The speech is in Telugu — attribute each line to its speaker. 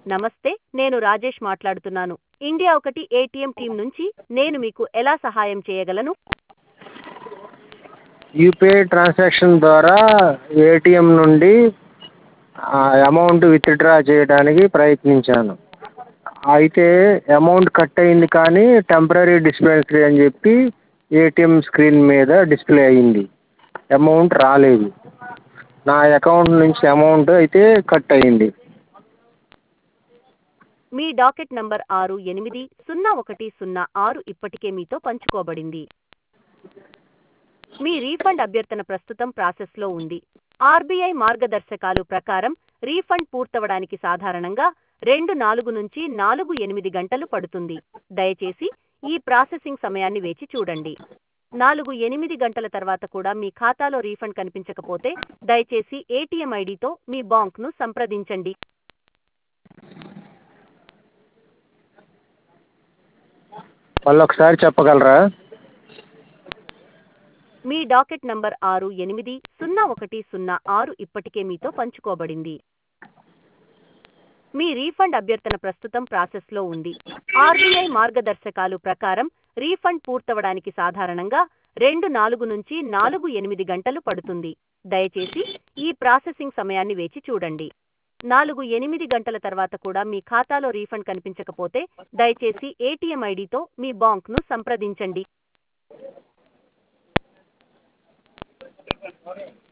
Speaker 1: నమస్తే నేను రాజేష్ మాట్లాడుతున్నాను ఇండియా ఒకటి ఏటీఎం టీం నుంచి నేను మీకు ఎలా సహాయం చేయగలను
Speaker 2: యూపీఐ ట్రాన్సాక్షన్ ద్వారా ఏటీఎం నుండి అమౌంట్ విత్డ్రా చేయడానికి ప్రయత్నించాను అయితే అమౌంట్ కట్ అయింది కానీ టెంపరరీ డిస్పెన్సరీ అని చెప్పి ఏటీఎం స్క్రీన్ మీద డిస్ప్లే అయింది అమౌంట్ రాలేదు నా అకౌంట్ నుంచి అమౌంట్ అయితే కట్ అయింది
Speaker 1: మీ డాకెట్ నంబర్ ఆరు ఎనిమిది సున్నా ఒకటి సున్నా ఆరు ఇప్పటికే మీతో పంచుకోబడింది మీ రీఫండ్ అభ్యర్థన ప్రస్తుతం ప్రాసెస్లో ఉంది ఆర్బీఐ మార్గదర్శకాలు ప్రకారం రీఫండ్ పూర్తవడానికి సాధారణంగా రెండు నాలుగు నుంచి నాలుగు ఎనిమిది గంటలు పడుతుంది దయచేసి ఈ ప్రాసెసింగ్ సమయాన్ని వేచి చూడండి నాలుగు ఎనిమిది గంటల తర్వాత కూడా మీ ఖాతాలో రీఫండ్ కనిపించకపోతే దయచేసి ఏటీఎం ఐడితో మీ బాంక్ను సంప్రదించండి
Speaker 2: మళ్ళీ ఒకసారి చెప్పగలరా
Speaker 1: మీ డాకెట్ నంబర్ ఆరు ఎనిమిది సున్నా ఒకటి సున్నా ఆరు ఇప్పటికే మీతో పంచుకోబడింది మీ రీఫండ్ అభ్యర్థన ప్రస్తుతం ప్రాసెస్లో ఉంది ఆర్బీఐ మార్గదర్శకాలు ప్రకారం రీఫండ్ పూర్తవడానికి సాధారణంగా రెండు నాలుగు నుంచి నాలుగు ఎనిమిది గంటలు పడుతుంది దయచేసి ఈ ప్రాసెసింగ్ సమయాన్ని వేచి చూడండి నాలుగు ఎనిమిది గంటల తర్వాత కూడా మీ ఖాతాలో రీఫండ్ కనిపించకపోతే దయచేసి ఏటీఎం ఐడితో మీ బాంక్ను సంప్రదించండి